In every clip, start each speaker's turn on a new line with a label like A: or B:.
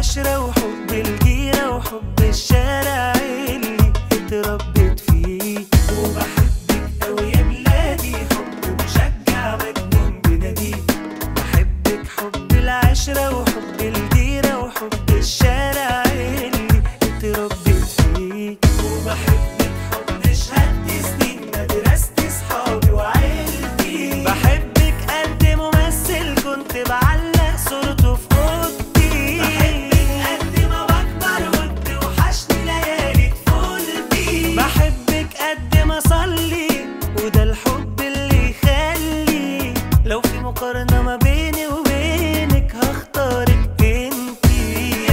A: العشرة وحب الجيرة وحب الشارع اللي اتربيت فيه وبحبك أوي يا بلادي حب مشجع مجنون بناديه بحبك حب العشرة وحب الجيرة وحب الشارع اللي اتربيت فيه وبحبك حب شهادتي سنين مدرستي صحابي وعيلتي بحبك قد ممثل كنت بعلق صورته في اوضتي بحبك قد ما بكبر وانت وحشني ليالي طفولتي بحبك قد ما اصلي وده الحب اللي يخلي لو في مقارنة ما بيني وبينك هختارك انتي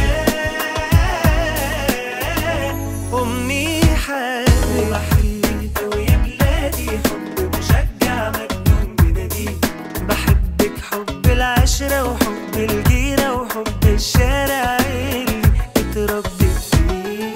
A: أمي حبيبي بحبك أوي يا بلادي حب مشجع مجنون بناديه بحبك حب العشرة وحب الجيرة وحب الشارع اللي اتربيت فيه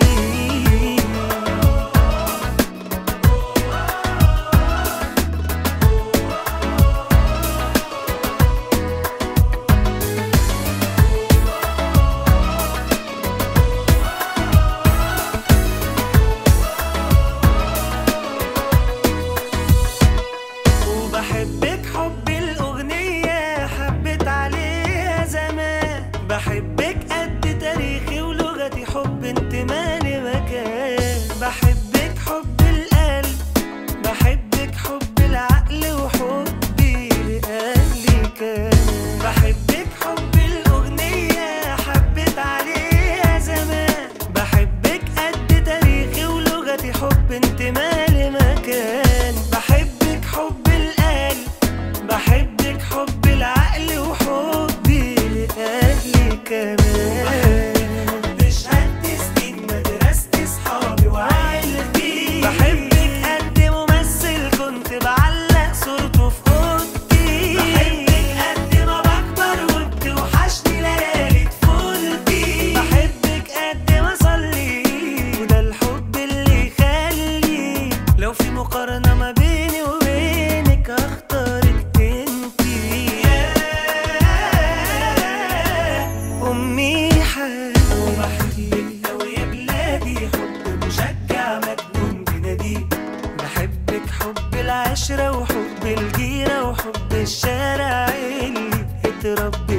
A: وبحبك حب الأغنية حبيت عليها زمان بحبك قد تاريخي ولغتي حب انتماء لمكان بحبك حب القلب بحبك حب العقل وحبي لأهلي كان بحبك حب الأغنية حبيت عليها زمان بحبك قد تاريخي ولغتي حب انتماء لمكان بحبك حب القلب بحبك حب العقل وحبي لأهلي كمان بشهادتي سنين مدرستي صحابي وعيلتي بحبك قد ممثل كنت بعلق صورته في اوضتي بحبك قد ما بكبر وبتوحشني ليالي طفولتي بحبك قد ما اصلي وده الحب اللي يخلي لو في مقارنة ما بيني وبينك اختارك انتي أمي حبيبي وبحبك أوي يا بلادي حب مشجع مجنون بناديه بحبك حب العشرة وحب الجيرة وحب الشارع اللي اتربيت